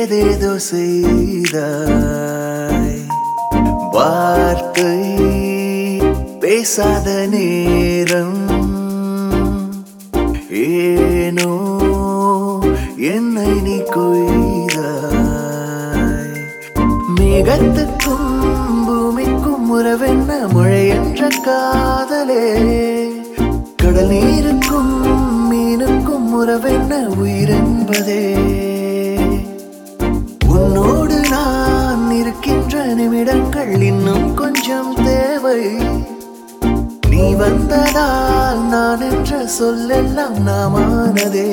ஏதேதோ செய்தாய் வார்த்தை பேசாத நேரம் ஏனோ என்னை நீ கொய்தாய் மேகத்துக்கும் பூமிக்கும் உறவென்ன மழை என்ற காதலே கடல் நீருக்கும் மீனுக்கும் உறவென்ன உயிரென்பதே உன்னோடு நான் இருக்கின்ற நிமிடங்கள் இன்னும் கொஞ்சம் தேவை நீ வந்ததால் நான் என்ற சொல்லெல்லாம் நாமானதே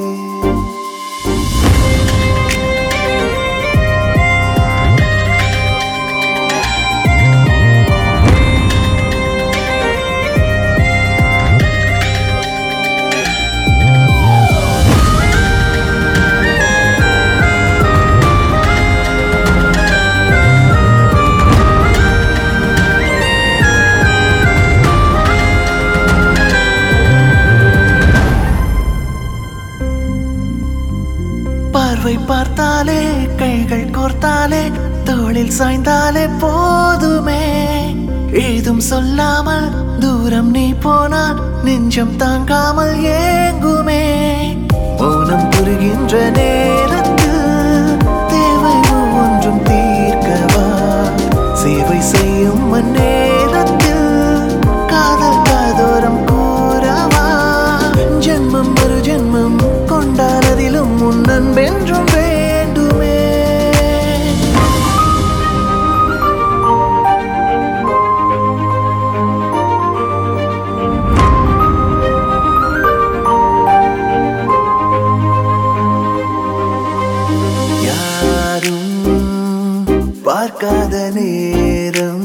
பார்வை பார்த்தாலே கைகள் கோர்த்தாலே தோளில் சாய்ந்தாலே போதுமே ஏதும் சொல்லாமல் தூரம் நீ போனால் நெஞ்சம் தாங்காமல் ஏங்குமே மௌனம் புரிகின்ற நேரத்தில் தேவை ஒவ்வொன்றும் தீர்க்கவா சேவை செய்யும் நேரத்தில் காதல் காதோரம் கூறவா ஜென்மம் ஒரு ஜென்மம் கொண்டானதிலும் உன் அன்பென்றும் வேண்டுமே யாரும் பார்க்காத நேரம்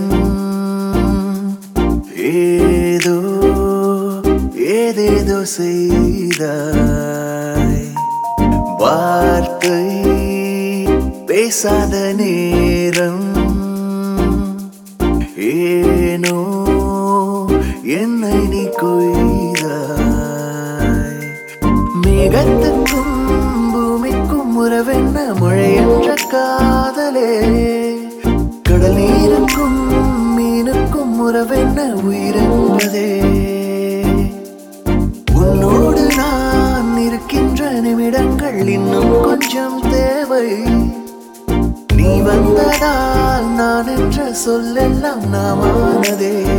ஏதோ ஏதேதோ செய்தாய் வார்த்தை பேசாத நேரம் ஏனோ என்னை நீ கொய்தாய் மேகத்துக்கும் பூமிக்கும் உறவென்ன மழை என்ற காதலே கடல் நீருக்கும் மீனுக்கும் உறவென்ன உயிரென்பதே உன்னோடு நான் இருக்கின்ற நிமிடங்கள் இன்னும் கொஞ்சம் தேவை நீ வந்ததால் நான் என்ற சொல்லெல்லாம் நாமானதே